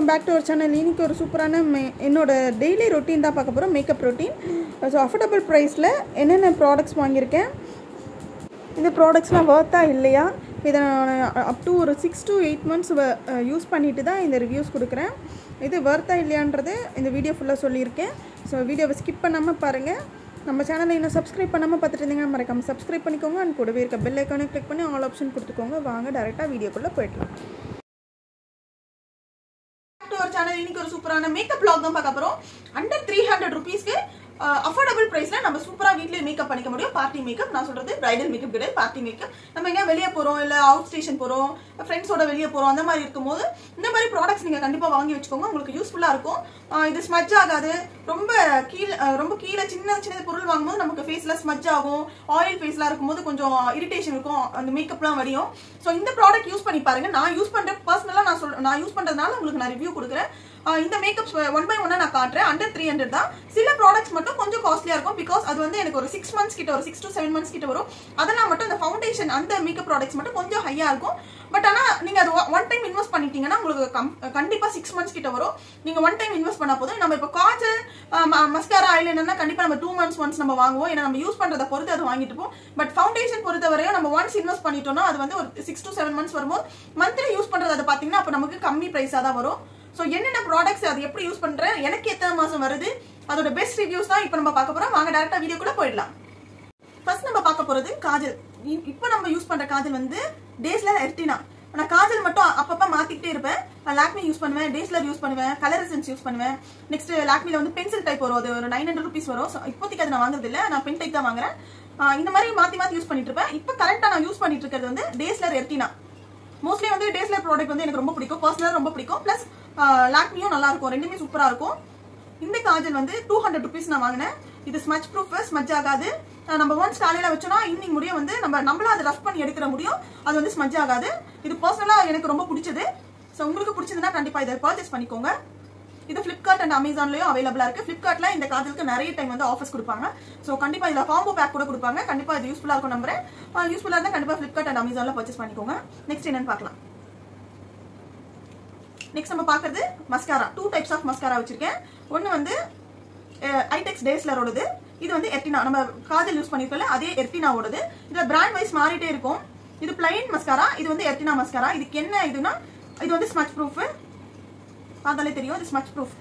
back to our channel இன்னைக்கு ஒரு சூப்பரான மே என்னோட டெய்லி ரொட்டீன் தான் பார்க்க போகிறோம் மேக்கப் ரொட்டீன் ஸோ அஃபோர்டபுள் ப்ரைஸில் என்னென்ன ப்ராடக்ட்ஸ் வாங்கியிருக்கேன் இந்த ப்ராடக்ட்ஸ்லாம் ஒர்த்தா இல்லையா இதை நான் அப் டு ஒரு six to eight months use பண்ணிட்டு தான் இந்த ரிவ்யூஸ் கொடுக்குறேன் இது ஒர்த்தா இல்லையான்றது இந்த வீடியோ ஃபுல்லாக சொல்லியிருக்கேன் ஸோ வீடியோவை ஸ்கிப் பண்ணாமல் பாருங்கள் நம்ம சேனலை இன்னும் சப்ஸ்கிரைப் பண்ணாமல் பார்த்துட்டு இருந்தீங்கன்னா மறக்காமல் சப்ஸ்கிரைப் பண்ணிக்கோங்க அண்ட் கூடவே இருக்க பெல் ஐக்கானை கிளிக் பண்ணி ஆல் ஆப்ஷன் கொடுத்துக்கோங்க வாங்க டேரெக்டாக வீடியோக்குள்ளே போயிடலாம் டு ஒரு சேனல் இன்னைக்கு ஒரு சூப்பரான மேக்கப் vlog தான் பார்க்க போறோம் அண்டர் த்ரீ ஹண்ட்ரட் ருபீஸ்க்கு அஃபோர்டபுள் பிரைஸ்ல நம்ம சூப்பரா வீட்லயே மேக்கப் பண்ணிக்க முடியும் பார்ட்டி மேக்கப் நான் சொல்றது பிரைடல் மேக்கப் கிடையாது பார்ட்டி மேக்கப் நம்ம எங்க வெளியே போறோம் இல்ல அவுட் ஸ்டேஷன் போறோம் ஃப்ரெண்ட்ஸோட வெளியே போறோம் அந்த மாதிரி இருக்கும்போது இந்த மாதிரி ப்ராடக்ட்ஸ் நீங்க கண்டிப்பா வாங்கி வச்சுக்கோங்க உங்களுக்கு யூஸ்ஃபுல்லா இருக்கும் ஆஹ் இது ஸ்மஜ் ஆகாது ரொம்ப கீழே ரொம்ப கீழே சின்ன சின்ன பொருள் வாங்கும்போது நமக்கு ஃபேஸ்ல ஸ்மஜ் ஆகும் ஆயில் ஃபேஸ்ல இருக்கும்போது கொஞ்சம் இரிட்டேஷன் இருக்கும் அந்த மேக்கப்லாம் வடியும் ஸோ இந்த ப்ராடக்ட் யூஸ் பண்ணி பாருங்க நான் யூஸ் பண்ற பர்சனலா நான் சொல் நான் யூஸ் பண்றதுனால உங்களுக்கு நான் ரிவ்யூ கொடுக்குறேன் ஆஹ் இந்த மேக்கப்ஸ் ஒன் பை ஒன்னா நான் காட்டுறேன் அண்டர் த்ரீ ஹண்ட்ரட் தான் சில ப்ராடக்ட்ஸ் மட்டும் கொஞ்சம் காஸ்ட்லியா இருக்கும் பிகாஸ் அது வந்து எனக்கு ஒரு சிக்ஸ் மந்த்ஸ் கிட்ட ஒரு சிக்ஸ் டு செவன் மந்த்ஸ் கிட்ட வரும் அதெல்லாம் மட்டும் இந்த ஃபவுண்டேஷன் அந்த மேக்கப் ப்ராடக்ட்ஸ் மட்டும் கொஞ்சம் ஹையா இருக்கும் பட் ஆனா நீங்க அது ஒன் டைம் இன்வெஸ்ட் பண்ணிட்டீங்கன்னா உங்களுக்கு கம்- கண்டிப்பா சிக்ஸ் மந்த்ஸ் கிட்ட வரும் நீங்க ஒன் டைம் இன்வெஸ்ட் பண்ண போதும் நம்ம இப்போ காஜல் மஸ்காரா ஐலைனர்னா கண்டிப்பா நம்ம டூ மந்த்ஸ் ஒன்ஸ் நம்ம வாங்குவோம் ஏன்னா நம்ம யூஸ் பண்றதை பொறுத்து அது வாங்கிட்டு இருப்போம் பட் ஃபவுண்டேஷன் பொறுத்த வரையும் நம்ம ஒன்ஸ் இன்வெஸ்ட் பண்ணிட்டோம்னா அது வந்து ஒரு சிக்ஸ் டு செவன் மந்த்ஸ் வரும்போது மந்த்லி யூஸ் பண்றது அது பாத்தீங்கன்னா அப்போ நமக்கு கம்மி பிரைஸா தான் வரும் ஸோ என்னென்ன ப்ராடக்ட்ஸ் அது எப்படி யூஸ் பண்றேன் எனக்கு எத்தனை மாசம் வருது அதோட பெஸ்ட் ரிவ்யூஸ் தான் இப்போ நம்ம பார்க்க போறோம் வாங்க டேரக்டா வீடியோக்குள்ள போயிடலாம் ஃபர்ஸ்ட் நம்ம பார்க்க போறது காஜல் இ- இப்போ நம்ம யூஸ் பண்ற காஜல் வந்து டேஸ்ல எர்டினா நான் காஜல் மட்டும் அப்பப்ப மாத்திக்கிட்டே இருப்பேன் நான் லாக்மி யூஸ் பண்ணுவேன் டேஸ்லர் யூஸ் பண்ணுவேன் கலர் எசன்ஸ் யூஸ் பண்ணுவேன் நெக்ஸ்ட் லாக்மில வந்து பென்சில் டைப் வரும் அது ஒரு நைன் ஹண்ட்ரட் ருபீஸ் வரும் So, இப்போதைக்கு அது நான் வாங்குறது இல்ல நான் பென் டைப் தான் வாங்குறேன் ஆஹ் இந்த மாதிரி மாத்தி மாத்தி யூஸ் பண்ணிட்டு இருப்பேன் இப்போ கரெக்டா நான் யூஸ் பண்ணிட்டு இருக்கிறது வந்து டேஸ்லர் எர்டினா மோஸ்ட்லி வந்து டேஸ்லர் ப்ராடக்ட் வந்து எனக்கு ரொம்ப பிடிக்கும் பர்சனலாக ரொம்ப பிடிக்கும் ப்ளஸ் லாக்மியும் நல்லா இருக்கும் ரெண்டுமே சூப்பரா இருக்கும் இந்த காஜல் வந்து டூ ஹண்ட்ரட் ருபீஸ் நான் வாங்கினேன் இது ஸ்மச் ப்ரூஃப் ஸ்மஜ் ஆகாது அஹ் நம்ம ஒன்ஸ் காலையில வச்சோம்னா ஈவினிங் முடியும் வந்து நம்ம நம்மளும் அதை ரஃப் பண்ணி எடுக்கிற முடியும் அது வந்து ஸ்மஜ் ஆகாது இது பர்சனலா எனக்கு ரொம்ப பிடிச்சது ஸோ உங்களுக்கு பிடிச்சதுன்னா கண்டிப்பா இதை பர்ச்சேஸ் பண்ணிக்கோங்க இது ஃபிளிப்கார்ட் அண்ட் அமேசான்லயும் அவைலபிளா இருக்கு ஃபிளிப்கார்ட்ல இந்த காஜலுக்கு நிறைய டைம் வந்து ஆஃபர்ஸ் கொடுப்பாங்க ஸோ கண்டிப்பா இதுல காம்போ பேக் கூட கொடுப்பாங்க கண்டிப்பா இது யூஸ்ஃபுல்லா இருக்கும் நம்புறேன் யூஸ்ஃபுல்லா இருந்தா கண்டிப்பா ஃபிளிப்கார்ட் அண்ட் அமேசான்ல பர்ச்சேஸ் பண்ணிக்கோங்க நெக்ஸ்ட் என்னன்னு பார்க்கலாம் நெக்ஸ்ட் நம்ம பார்க்கறது mascara two types of mascara வச்சிருக்கேன் ஒன்னு வந்து ஐடெக்ஸ் டேஸ்லரோடது இது வந்து எர்டினா நம்ம காஜல் யூஸ் பண்ணிருக்கோம்ல அதே எர்டினாவோடது இதுல பிராண்ட் வைஸ் மாறிட்டே இருக்கும் இது பிளைன் மஸ்காரா இது வந்து எர்டினா மஸ்காரா இதுக்கு என்ன இதுனா இது வந்து ஸ்மச் ப்ரூஃப் பார்த்தாலே தெரியும் இது ஸ்மச் ப்ரூஃப்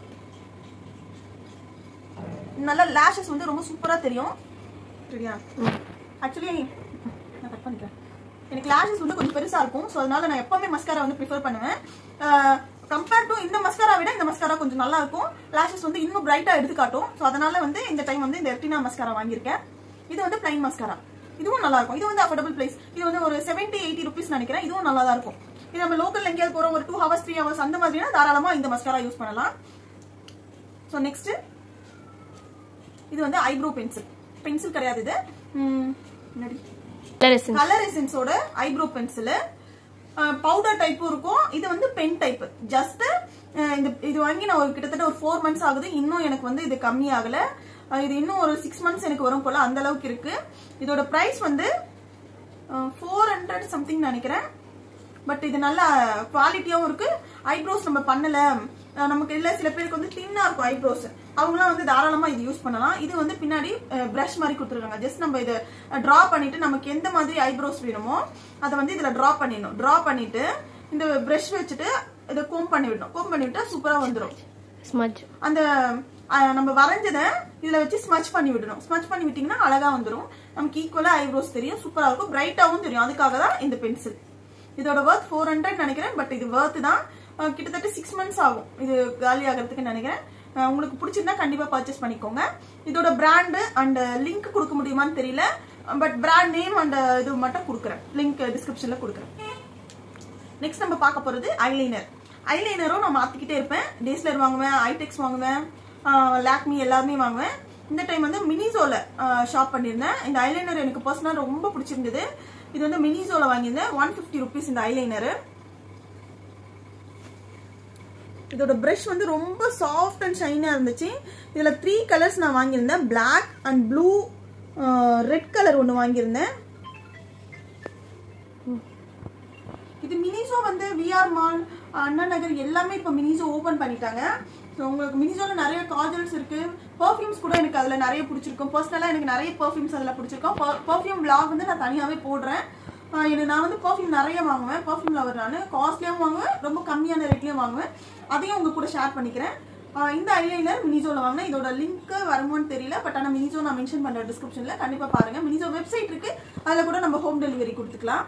நல்ல லேஷஸ் வந்து ரொம்ப சூப்பரா தெரியும் சரியா ஆக்சுவலி நான் கட் பண்ணிக்கிறேன் எனக்கு லேஷஸ் வந்து கொஞ்சம் பெருசா இருக்கும் ஸோ அதனால நான் எப்பவுமே மஸ்காரா வந்து ப்ரிஃபர் பண்ணுவேன் கம்பேர் டு இந்த மஸ்காரா விட இந்த மஸ்காரா கொஞ்சம் நல்லா இருக்கும் லேஷஸ் வந்து இன்னும் பிரைட்டா எடுத்து காட்டும் ஸோ அதனால வந்து இந்த டைம் வந்து இந்த எர்டினா மஸ்காரா வாங்கியிருக்கேன் இது வந்து பிளைன் மஸ்காரா இதுவும் நல்லா இருக்கும் இது வந்து அஃபோர்டபுள் பிரைஸ் இது வந்து ஒரு செவன்டி எயிட்டி ருபீஸ் நினைக்கிறேன் இதுவும் நல்லா தான் இருக்கும் இது நம்ம லோக்கல் எங்கேயாவது போறோம் ஒரு டூ ஹவர்ஸ் த்ரீ ஹவர்ஸ் அந்த மாதிரினா தாராளமா இந்த மஸ்காரா யூஸ் பண்ணலாம் ஸோ நெக்ஸ்ட் இது வந்து ஐப்ரோ பென்சில் பென்சில் கிடையாது இது ம், என்னடி கலர் எசன்ஸ் கலர் எசன்ஸோட ஐப்ரோ பென்சில் பவுடர் டைப்பும் இருக்கும் இது வந்து பென் டைப் ஜஸ்ட் இந்த இது வாங்கி நான் ஒரு கிட்டத்தட்ட ஒரு ஃபோர் மந்த்ஸ் ஆகுது இன்னும் எனக்கு வந்து இது கம்மி ஆகல அஹ் இது இன்னும் ஒரு சிக்ஸ் மந்த்ஸ் எனக்கு வரும் போல அந்த அளவுக்கு இருக்கு இதோட பிரைஸ் வந்து ஃபோர் ஹண்ட்ரட் சம்திங் நினைக்கிறேன் பட் இது நல்ல குவாலிட்டியாவும் இருக்கு ஐப்ரோஸ் நம்ம பண்ணல அஹ் நமக்கு இல்ல சில பேருக்கு வந்து தின்னா இருக்கும் ஐப்ரோஸ் அவங்களாம் வந்து தாராளமா இது யூஸ் பண்ணலாம் இது வந்து பின்னாடி பிரஷ் மாதிரி கொடுத்துருக்காங்க ஜஸ்ட் நம்ம இதை டிரா பண்ணிட்டு நமக்கு எந்த மாதிரி ஐப்ரோஸ் வேணுமோ அதை வந்து இதுல டிரா பண்ணிடணும் டிரா பண்ணிட்டு இந்த பிரஷ் வச்சுட்டு இதை கோம் பண்ணி விடணும் கோம் பண்ணி விட்டா சூப்பரா வந்துடும் ஸ்மஜ் அந்த அஹ், நம்ம வரைஞ்சதை இதுல வச்சு ஸ்மச் பண்ணி விடணும் ஸ்மச் பண்ணி விட்டீங்கன்னா அழகா வந்துடும் நமக்கு ஈக்குவலா ஐப்ரோஸ் தெரியும் சூப்பரா இருக்கும் பிரைட்டாவும் தெரியும் அதுக்காக தான் இந்த பென்சில் இதோட ஒர்த் ஃபோர் ஹண்ட்ரட் நினைக்கிறேன் பட் இது ஒர்த் தான் அஹ், கிட்டத்தட்ட சிக்ஸ் மந்த்ஸ் ஆகும் இது காலி ஆகிறதுக்கு நினைக்கிறேன் அஹ், உங்களுக்கு பிடிச்சிருந்தா கண்டிப்பா பர்ச்சேஸ் பண்ணிக்கோங்க இதோட பிராண்டு அண்ட் லிங்க் கொடுக்க முடியுமான்னு தெரியல பட் பிராண்ட் நேம் அண்ட் இது மட்டும் கொடுக்குறேன் லிங்க் டிஸ்கிரிப்ஷன்ல கொடுக்குறேன் நெக்ஸ்ட் நம்ம பார்க்க போறது ஐலைனர் ஐலைனரும் நான் மாத்திக்கிட்டே இருப்பேன் டேஸ்லர் வாங்குவேன் ஐடெக்ஸ் வாங்குவேன் லாக்மி எல்லாருமே வாங்குவேன் இந்த டைம் வந்து மினிசோல ஷாப் பண்ணியிருந்தேன் இந்த ஐலைனர் எனக்கு பர்சனலாக ரொம்ப பிடிச்சிருந்தது இது வந்து மினிசோல வாங்கியிருந்தேன் ஒன் ஃபிஃப்டி ருபீஸ் இந்த ஐலைனர் இதோட பிரஷ் வந்து ரொம்ப சாஃப்ட் அண்ட் ஷைனாக இருந்துச்சு இதில் த்ரீ கலர்ஸ் நான் வாங்கியிருந்தேன் Black and blue red colour ஒன்று வாங்கியிருந்தேன் இது மினிசோ வந்து விஆர் மால் அண்ணா நகர் எல்லாமே இப்போ மினிசோ ஓப்பன் பண்ணிட்டாங்க ஸோ உங்களுக்கு மினிசோவில் நிறைய காஜல்ஸ் இருக்கு பர்ஃப்யூம்ஸ் கூட எனக்கு அதில் நிறைய பிடிச்சிருக்கும் பர்சனலாக எனக்கு நிறைய பர்ஃப்யூம்ஸ் அதில் பிடிச்சிருக்கும் பர்ஃப்யூம் vlog வந்து நான் தனியாகவே போடுறேன் ஆஹ் எனக்கு நான் வந்து பர்ஃப்யூம் நிறைய வாங்குவேன் பர்ஃப்யூம் லவர் நான் காஸ்ட்லியாகவும் வாங்குவேன் ரொம்ப கம்மியான ரேட்லேயும் வாங்குவேன் அதையும் உங்க கூட ஷேர் பண்ணிக்கிறேன் ஆஹ் இந்த ஐலைனர் மினிசோவில் வாங்கினேன் இதோட லிங்க் வருமோன்னு தெரியல பட் ஆனால் மினிசோ நான் மென்ஷன் பண்ணுற டிஸ்கிரிப்ஷனில் கண்டிப்பாக பாருங்க மினிசோ வெப்சைட் இருக்கு அதில் கூட நம்ம ஹோம் டெலிவரி கொடுத்துக்கலாம்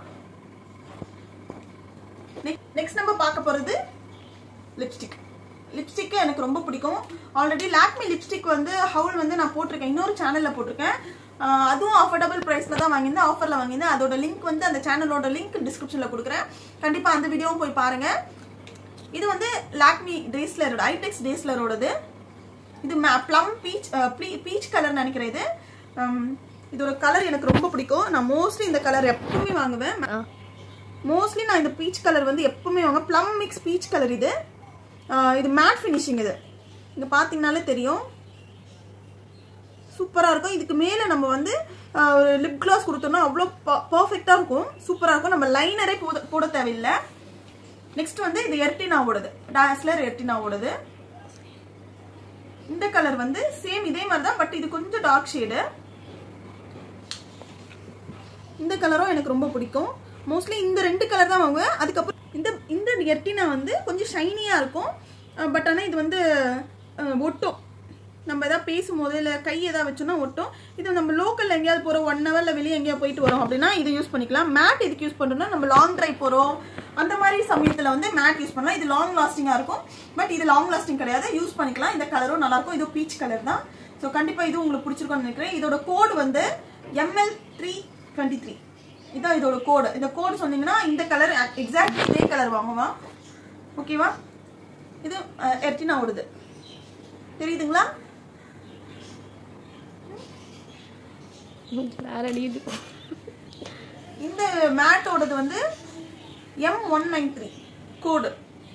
நெக்ஸ்ட் நம்ம பார்க்க போகிறது லிப்ஸ்டிக் லிப்ஸ்டிக் எனக்கு ரொம்ப பிடிக்கும் ஆல்ரெடி லாக்மி லிப்ஸ்டிக் வந்து ஹவுல் வந்து நான் போட்டிருக்கேன் இன்னொரு சேனலில் போட்டிருக்கேன் ஆஹ் அதுவும் அஃபோர்டபுள் ப்ரைஸில் தான் வாங்கியிருந்தேன் ஆஃபரில் வாங்கியிருந்தேன் அதோட லிங்க் வந்து அந்த சேனலோட லிங்க் டிஸ்கிரிப்ஷனில் கொடுக்குறேன் கண்டிப்பாக அந்த வீடியோவும் போய் பாருங்க இது வந்து லாக்மி டேஸ்லரோட ஐடெக்ஸ் டேஸ்லரோடது இது ப்ளம் பீச் பீச் கலர் நினைக்கிறேன் இது ஹம், இதோட கலர் எனக்கு ரொம்ப பிடிக்கும் நான் மோஸ்ட்லி இந்த கலர் எப்பவுமே வாங்குவேன் மோஸ்ட்லி நான் இந்த பீச் கலர் வந்து எப்பவுமே வாங்க ப்ளம் மிக்ஸ் பீச் கலர் இது ஆஹ் இது மேட் ஃபினிஷிங் இது இங்க பாத்தீங்கனாலே தெரியும் சூப்பரா இருக்கும் இதுக்கு மேல நம்ம வந்து ஆஹ் ஒரு லிப் கிளாஸ் கொடுத்தோம்னா அவ்வளோ பர்ஃபெக்டா இருக்கும் சூப்பரா இருக்கும் நம்ம லைனரே போட போட தேவையில்லை நெக்ஸ்ட் வந்து இது எர்டினாவோடது டாஸ்லர் எர்டினாவோடது இந்த கலர் வந்து சேம் இதே மாதிரி தான் பட் இது கொஞ்சம் டார்க் ஷேடு இந்த கலரும் எனக்கு ரொம்ப பிடிக்கும் மோஸ்ட்லி இந்த ரெண்டு கலர் தான் வாங்குவேன் அதுக்கப்புறம் இந்த இந்த எர்டினா வந்து கொஞ்சம் ஷைனியாக இருக்கும் பட் ஆனால் இது வந்து அஹ், ஒட்டும் நம்ம எதாவது பேசும்போது இல்லை கை எதாவது வச்சோம்னா ஒட்டும் இது நம்ம லோக்கலில் எங்கேயாவது போகிறோம் ஒன் ஹவரில் வெளியே எங்கேயாவது போயிட்டு வரோம் அப்படின்னா இது யூஸ் பண்ணிக்கலாம் மேட் இதுக்கு யூஸ் பண்ணுறோம்னா நம்ம லாங் டிரைவ் போகிறோம் அந்த மாதிரி சமயத்தில் வந்து மேட் யூஸ் பண்ணலாம் இது லாங் லாஸ்டிங்காக இருக்கும் பட் இது லாங் லாஸ்டிங் கிடையாது யூஸ் பண்ணிக்கலாம் இந்த கலரும் நல்லாயிருக்கும் இது பீச் கலர் தான் ஸோ கண்டிப்பாக இது உங்களுக்கு பிடிச்சிருக்கும்னு நினைக்கிறேன் இதோட கோடு வந்து எம்எல் த்ரீ டுவெண்ட்டி த்ரீ இதான் இதோட கோடு இந்த கோடு சொன்னீங்கன்னா இந்த கலர் எக்ஸாக்ட் இதே கலர் வாங்குவான் ஓகேவா இது எர்டினா ஓடுது தெரியுதுங்களா வேற அடிக்குது இந்த மேட்டோடது வந்து M one nine three code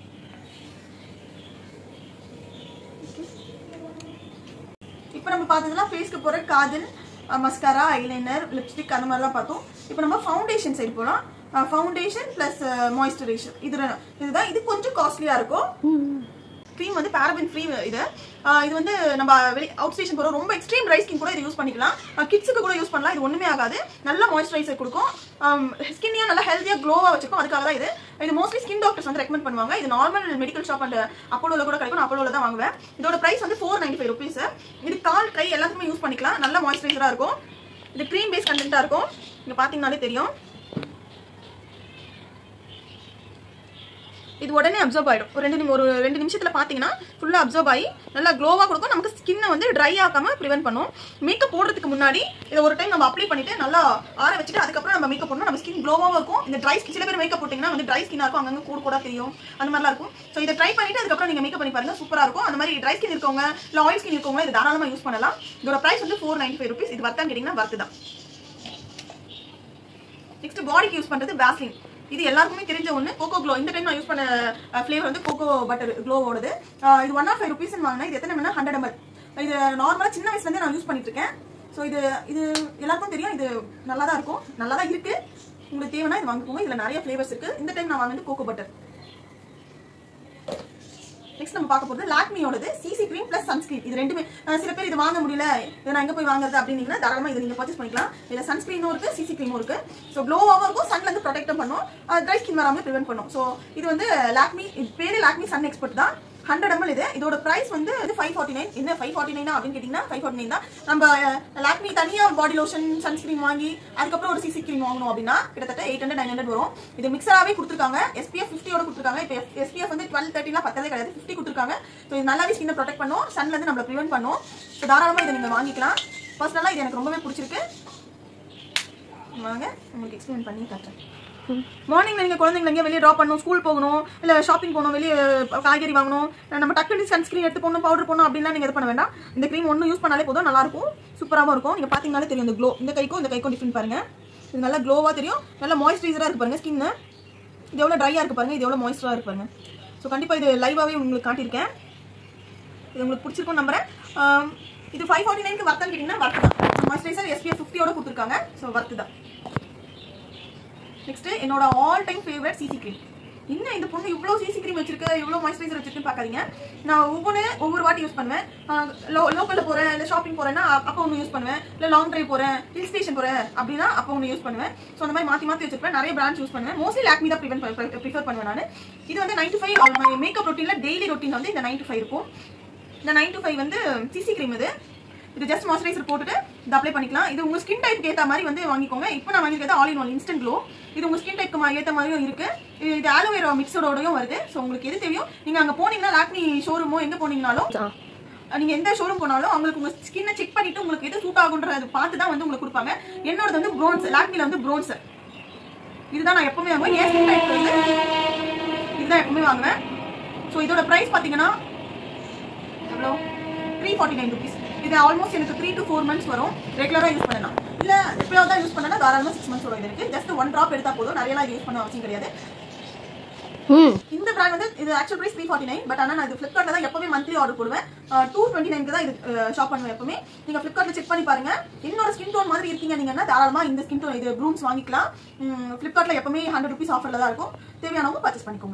இப்போ நம்ம பார்த்ததெல்லாம் ஃபேஸ்க்கு போகிற காஜல் மஸ்காரா ஐலைனர் லிப்ஸ்டிக் அந்த மாதிரிலாம் பார்த்தோம் இப்போ நம்ம ஃபவுண்டேஷன் சைடு போகலாம் ஃபவுண்டேஷன் ப்ளஸ் மாய்ஸ்சரைசர் இது ரெ- இதுதான் இது கொஞ்சம் காஸ்ட்லியாக இருக்கும் க்ரீம் வந்து பேரபின் ஃப்ரீ இது ஆஹ் இது வந்து நம்ம வெளி அவுட் ஸ்டேஷன் போகிறோம் ரொம்ப எக்ஸ்ட்ரீம் ட்ரை ஸ்கின் கூட இது யூஸ் பண்ணிக்கலாம் கிட்ஸுக்கு கூட யூஸ் பண்ணலாம் இது ஒன்றுமே ஆகாது நல்ல மாய்ஸ்சரைசர் கொடுக்கும் ஸ்கின்னையும் நல்லா ஹெல்த்தியாக க்ளோவாக வச்சுக்கும் அதுக்காக தான் இது இது மோஸ்ட்லி ஸ்கின் டாக்டர்ஸ் வந்து ரெக்கமெண்ட் பண்ணுவாங்க இது நார்மல் மெடிக்கல் ஷாப் அண்ட் அப்போலோவில் கூட கிடைக்கும் நான் அப்போலோவில் தான் வாங்குவேன் இதோட ப்ரைஸ் வந்து ஃபோர் நைன்டி ஃபைவ் ருபீஸ் இது கால் கை எல்லாத்துக்குமே யூஸ் பண்ணிக்கலாம் நல்ல மாய்ஸ்சரைசராக இருக்கும் இது க்ரீம் பேஸ் கண்டென்ட்டாக இருக்கும் இங்கே பார்த்தீங்கனாலே தெரியும் இது உடனே அப்சர்வ் ஆயிடும் ஒரு ரெண்டு நிமி- ஒரு ரெண்டு நிமிஷத்துல பாத்தீங்கன்னா ஃபுல்லா அப்சர்வ் ஆகி நல்லா க்ளோவா கொடுக்கும் நமக்கு ஸ்கின்னை வந்து ட்ரை ஆகாம ப்ரிவென்ட் பண்ணும் மேக்கப் போடுறதுக்கு முன்னாடி இதை ஒரு டைம் நம்ம அப்ளை பண்ணிட்டு நல்லா ஆற வச்சுட்டு அதுக்கப்புறம் நம்ம மேக்கப் போடணும் நம்ம ஸ்கின் க்ளோவாகவும் இருக்கும் இந்த ட்ரை சில பேர் மேக்கப் போட்டிங்கன்னா வந்து ட்ரை ஸ்கின்னா இருக்கும் அங்கங்க கூட கூட தெரியும் அந்த மாதிரிலாம் இருக்கும் ஸோ இதை ட்ரை பண்ணிட்டு அதுக்கப்புறம் நீங்க மேக்கப் பண்ணி பாருங்க சூப்பரா இருக்கும் அந்த மாதிரி ட்ரை ஸ்கின் இருக்கவங்க இல்லை ஆயில் ஸ்கின் இருக்கவங்க இது தாராளமா யூஸ் பண்ணலாம் இதோட பிரைஸ் வந்து ஃபோர் நைன்டி ஃபைவ் ருபீஸ் இது வர்த்தான்னு கேட்டிங்கன்னா வர்த்து தான் நெக்ஸ்ட் பாடிக்கு யூஸ் பண்றது வேஸ்லின் இது எல்லாருக்குமே தெரிஞ்ச ஒன்று கோகோ க்ளோ இந்த டைம் நான் யூஸ் பண்ண ஃப்ளேவர் வந்து கோகோ பட்டர் க்ளோவோடது அஹ் இது ஒன் ஆஃப் ஃபைவ் ருபீஸ் வாங்கினேன் இது எத்தனை வேணா ஹண்ட்ரட் எம்எல் இது நார்மலாக சின்ன வயசுலேருந்தே நான் யூஸ் பண்ணிட்டு இருக்கேன் ஸோ இது இது எல்லாருக்கும் தெரியும் இது நல்லா தான் இருக்கும் நல்லா தான் இருக்கு உங்களுக்கு தேவைன்னா இது வாங்கிக்கோங்க இதில் நிறைய ஃப்ளேவர்ஸ் இருக்கு இந்த டைம் நான் வாங்கினது கோகோ பட்டர் நெக்ஸ்ட் நம்ம பார்க்க போறது லாக்மியோடது சிசி கிரீம் பிளஸ் சன்ஸ்கிரீன் இது ரெண்டுமே அஹ் சில பேர் இது வாங்க முடியல இதை நான் எங்க போய் வாங்குறது அப்படின்னீங்கன்னா தாராளமா இதை நீங்க பர்ச்சேஸ் பண்ணிக்கலாம் இதுல சன்ஸ்கிரீனும் இருக்கு சிசி கிரீமும் இருக்கு ஸோ க்ளோவாகவும் இருக்கும் சன்ல இருந்து ப்ரொடெக்டும் பண்ணும் ட்ரை ஸ்கின் வராமல் ப்ரிவென்ட் பண்ணும் ஸோ இது வந்து லாக்மி இது பேரு லாக்மி சன் எக்ஸ்பர்ட் தான் ஹண்ட்ரட் எம்எல் இது இதோட பிரைஸ் வந்து ஃபைவ் ஃபார்ட்டி நைன் என்ன ஃபைவ் ஃபார்ட்டி நைனா அப்படின்னு கேட்டிங்கன்னா ஃபைவ் ஃபார்ட்டி நைன் தான் நம்ம லாக்மி தனியா பாடி லோஷன் சன்ஸ்கிரீன் வாங்கி அதுக்கப்புறம் ஒரு சிசி கிரீம் வாங்கணும் அப்படின்னா கிட்டத்தட்ட எயிட் ஹண்ட்ரட் நைன் ஹண்ட்ரட் வரும் இது மிக்சராகவே கொடுத்துருக்காங்க எஸ்பிஎஃப் ஃபிஃப்டியோட கொடுத்துருக்காங்க இப்போ எஸ்பிஎஃப் வந்து டுவெல் தேர்ட்டிலாம் பத்ததே கிடையாது ஃபிஃப்டி கொடுத்துருக்காங்க ஸோ இது நல்லாவே ஸ்கின்னை ப்ரொடெக்ட் பண்ணும் சன்ல இருந்து நம்மளை ப்ரிவென்ட் பண்ணும் ஸோ தாராளமாக இதை நீங்கள் வாங்கிக்கலாம் பர்சனலாக இது எனக்கு ரொம்பவே பிடிச்சிருக்கு வாங்க உங்களுக்கு எக்ஸ்பிளைன் பண்ணி காட்டுறேன் மார்னிங்ல நீங்க குழந்தைங்களை எங்கேயா வெளியே ட்ராப் பண்ணணும் ஸ்கூல் போகணும் இல்ல ஷாப்பிங் போகணும் வெளியே காய்கறி வாங்கணும் நம்ம டக்குனு சன்ஸ்கிரீன் எடுத்து போகணும் பவுடர் போகணும் அப்படின்லாம் நீங்க இது பண்ண வேண்டாம் இந்த க்ரீம் ஒன்று யூஸ் பண்ணாலே போதும் நல்லா இருக்கும் சூப்பராகவும் இருக்கும் நீங்க பாத்தீங்கனாலே தெரியும் இந்த க்ளோ இந்த கைக்கும் இந்த கைக்கும் டிஃப்ரெண்ட் பாருங்க இது நல்லா க்ளோவா தெரியும் நல்லா மாய்ஸ்சரைசரா இருக்கு பாருங்க ஸ்கின் இது எவ்வளவு ட்ரையா இருக்கு பாருங்க இது எவ்வளவு மாய்ஸ்சரா இருக்கு பாருங்க ஸோ கண்டிப்பா இது லைவாவே உங்களுக்கு காட்டியிருக்கேன் இது உங்களுக்கு பிடிச்சிருக்கும் நம்புறேன் ஆம், இது ஃபைவ் ஃபார்ட்டி நைனுக்கு வர்த்தான்னு கேட்டிங்கன்னா வர்த்து தான் மாய்ஸ்சரைசர் எஸ்பிஎஃப் ஃபிஃப்டியோட கொடுத்துருக்காங்க ஸோ வர்த்து தான் நெக்ஸ்ட் என்னோட all time favourite CC cream என்ன இந்த பொண்ணு இவ்வளோ சிசி கிரீம் வச்சிருக்க இவ்வளோ மாய்ஸ்சரைசர் வச்சிருக்குன்னு பார்க்காதீங்க நான் ஒவ்வொன்று ஒவ்வொரு வாட்டி யூஸ் பண்ணுவேன் லோ லோக்கலில் போகிறேன் இல்லை ஷாப்பிங் போகிறேன்னா அப்போ ஒன்று யூஸ் பண்ணுவேன் இல்லை லாங் ட்ரைவ் போகிறேன் ஹில் ஸ்டேஷன் போகிறேன் அப்படின்னா அப்போ ஒன்று யூஸ் பண்ணுவேன் ஸோ அந்த மாதிரி மாற்றி மாற்றி வச்சிருப்பேன் நிறைய பிராண்ட்ஸ் யூஸ் பண்ணுவேன் மோஸ்ட்லி லாக்மி தான் ப்ரிஃபர் ப்ரிஃபர் பண்ணுவேன் நான் இது வந்து நைன் டு ஃபைவ் மேக்கப் ரொட்டீனில் டெய்லி ரொட்டீன் வந்து இந்த நைன் டு ஃபைவ் இருக்கும் இந்த நைன் டு ஃபைவ் வந்து சிசி கிரீம் இது இது ஜஸ்ட் மாய்ஸ்சரைசர் போட்டுட்டு இது அப்ளை பண்ணிக்கலாம் இது உங்க ஸ்கின் டைப் ஏற்ற மாதிரி வந்து வாங்கிக்கோங்க இப்போ நான் வாங்கிக்கிறது all in one instant glow இது உங்க ஸ்கின் டைப்க்கு ஏற்ற மாதிரியும் இருக்கு இது- இது ஆலோவேரா மிக்சடோடயும் வருது ஸோ உங்களுக்கு எது தேவையோ நீங்க அங்க போனீங்கன்னா லாக்மி ஷோரூமோ எங்க போனீங்கனாலும் நீங்க எந்த ஷோரூம் போனாலும் அவங்களுக்கு உங்க ஸ்கின்னை செக் பண்ணிட்டு உங்களுக்கு எது சூட் ஆகுன்றது பார்த்து தான் வந்து உங்களுக்கு கொடுப்பாங்க என்னோடது வந்து ப்ரோன்ஸ் லாக்மில வந்து ப்ரோன்ஸ் இதுதான் நான் எப்பவுமே வாங்குவேன் ஏன் ஸ்கின் டைப் வந்து இதுதான் எப்பவுமே வாங்குவேன் ஸோ இதோட ப்ரைஸ் பார்த்தீங்கன்னா எவ்வளோ த்ரீ ஃபார்ட்டி நைன் ருபீஸ் இது ஆல்மோஸ்ட் எனக்கு த்ரீ டு ஃபோர் மந்த்ஸ் வரும் ரெகுலராக யூஸ் பண்ணலாம் இல்லை எப்பயாவது தான் யூஸ் பண்ணனா தாராளமாக சிக்ஸ் மந்த்ஸ் வரும் இது இருக்கு ஜஸ்ட் ஒன் ட்ராப் எடுத்தா போதும் நிறையலாம் யூஸ் பண்ண அவசியம் கிடையாது ம் இந்த பிராண்ட் வந்து இது actual price three forty nine but ஆனால் நான் இது ஃப்ளிப்கார்ட்டில் தான் எப்பவுமே மந்த்லி ஆர்டர் போடுவேன் டூ டுவெண்ட்டி நைனுக்கு தான் இது ஷாப் பண்ணுவேன் எப்பவுமே நீங்கள் ஃப்ளிப்கார்ட்டில் செக் பண்ணி பாருங்க என்னோட ஸ்கின் டோன் மாதிரி இருக்கீங்க நீங்கன்னா தாராளமாக இந்த ஸ்கின் டோன் இது ப்ரூம்ஸ் வாங்கிக்கலாம் ஃப்ளிப்கார்ட்டில் எப்பவுமே ஹண்ட்ரட் ருபீஸ் ஆஃபரில் தான் இருக்கும் தேவையானவங்க பர்ச்சேஸ் பண்ணிக்கோங்க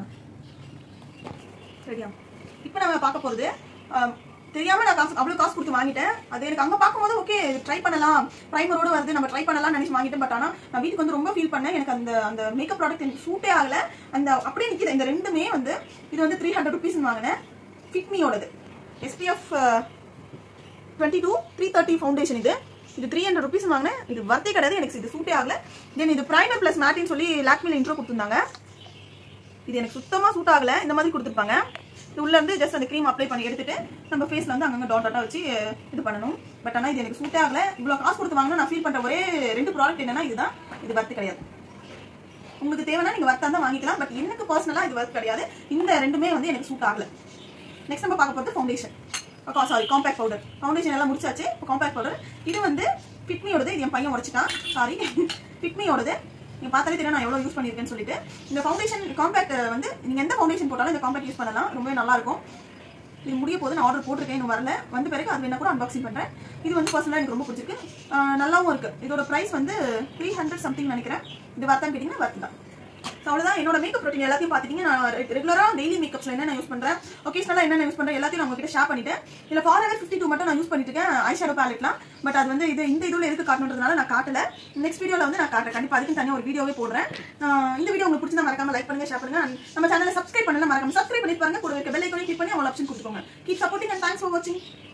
சரியா இப்போ நம்ம பார்க்க போகிறது தெரியாம நான் காசு அவ்வளவு காசு கொடுத்து வாங்கிட்டேன் அது எனக்கு அங்க பார்க்கும்போது ஓகே ட்ரை பண்ணலாம் ப்ரைமரோட வருது நம்ம ட்ரை பண்ணலாம் நினைச்சு வாங்கிட்டேன் பட் ஆனா நான் வீட்டுக்கு வந்து ரொம்ப ஃபீல் பண்ணேன் எனக்கு அந்த அந்த மேக்கப் ப்ராடக்ட் எனக்கு சூட்டே ஆகல அந்த அப்படியே நிக்குது இந்த ரெண்டுமே வந்து இது வந்து த்ரீ ஹண்ட்ரட் ருபீஸ் வாங்கினேன் ஃபிட்மியோடது SPF twenty two three thirty foundation இது இது த்ரீ ஹண்ட்ரட் ருபீஸ் வாங்கினேன் இது வர்த்தே கிடையாது எனக்கு இது சூட்டே ஆகல தென் இது பிரைமர் பிளஸ் மேட்டின்னு சொல்லி லாக்மில இன்ட்ரோ கொடுத்துருந்தாங்க இது எனக்கு சுத்தமா சூட் ஆகல இந்த மாதிரி கொடுத்துருப்பாங்க இது உள்ள இருந்து ஜஸ்ட் அந்த க்ரீம் அப்ளை பண்ணி எடுத்துட்டு நம்ம ஃபேஸ்ல வந்து அங்கங்க டாட் டாட்டா வச்சு இது பண்ணணும் பட் ஆனா இது எனக்கு சூட்டே ஆகல இவ்வளவு காசு கொடுத்து வாங்கினா நான் ஃபீல் பண்ற ஒரே ரெண்டு ப்ராடக்ட் என்னன்னா இதுதான் இது வர்த்து கிடையாது உங்களுக்கு தேவைன்னா நீங்க வர்த்தா தான் வாங்கிக்கலாம் பட் எனக்கு பர்சனலா இது வர்த் கிடையாது இந்த ரெண்டுமே வந்து எனக்கு சூட் ஆகல நெக்ஸ்ட் நம்ம பார்க்க போகிறது foundation sorry compact powder foundation எல்லாம் முடிச்சாச்சு இப்போ காம்பேக்ட் பவுடர் இது வந்து ஃபிட்மியோடது இது என் பையன் உடைச்சிட்டான் சாரி ஃபிட்மியோடது நீங்க பார்த்தாலே தெரியும் நான் எவ்வளவு யூஸ் பண்ணியிருக்கேன்னு சொல்லிட்டு இந்த ஃபவுண்டேஷன் காம்பேக்ட் வந்து நீங்க எந்த ஃபவுண்டேஷன் போட்டாலும் இந்த காம்பேக்ட் யூஸ் பண்ணலாம் ரொம்பவே நல்லா இருக்கும் இது முடிய போது நான் ஆர்டர் போட்டிருக்கேன் இன்னும் வரல வந்த பிறகு அது வேணா கூட அன்பாக்சிங் பண்றேன் இது வந்து பர்சனலாக எனக்கு ரொம்ப பிடிச்சிருக்கு ஆஹ் நல்லாவும் இருக்கு இதோட பிரைஸ் வந்து த்ரீ ஹண்ட்ரட் சம்திங் நினைக்கிறேன் இது வர்த்தான்னு கேட்டிங்கன்னா வர்த்து தான் ஸோ அவ்வளோதான் என்னோட மேக்கப் ரொட்டீன் எல்லாத்தையும் பார்த்துட்டீங்க நான் ரெகுலராக டெய்லி மேக்கப்ஸ்ல என்ன யூஸ் பண்ணுறேன் ஒகேஷனலாக என்ன யூஸ் பண்ணுறேன் எல்லாத்தையும் நான் உங்ககிட்ட ஷேர் பண்ணிட்டேன் இதில் ஃபார் எவர் ஃபிஃப்டி டூ மட்டும் நான் யூஸ் பண்ணிட்டு இருக்கேன் ஐ ஷேடோ பேலட்லாம் பட் அது வந்து இது இந்த இதில் எதுக்கு காட்டணுன்றதுனால நான் காட்டல நெக்ஸ்ட் வீடியோவில் வந்து நான் காட்டுறேன் கண்டிப்பாக அதுக்கு தனியாக ஒரு வீடியோவே போடுறேன் ஆஹ் இந்த வீடியோ உங்களுக்கு பிடிச்சா மறக்காம லைக் பண்ணுங்க ஷேர் பண்ணுங்க And நம்ம சேனலை சப்ஸ்கிரைப் பண்ணல மறக்காம சப்ஸ்கிரைப் பண்ணி பாருங்க கூட இருக்க பெல் ஐக்கானே கிளிக் பண்ணி அவங்க ஆப்ஷன் கொடுத்துக்கோங்க keep supporting and thanks for வாட்சிங்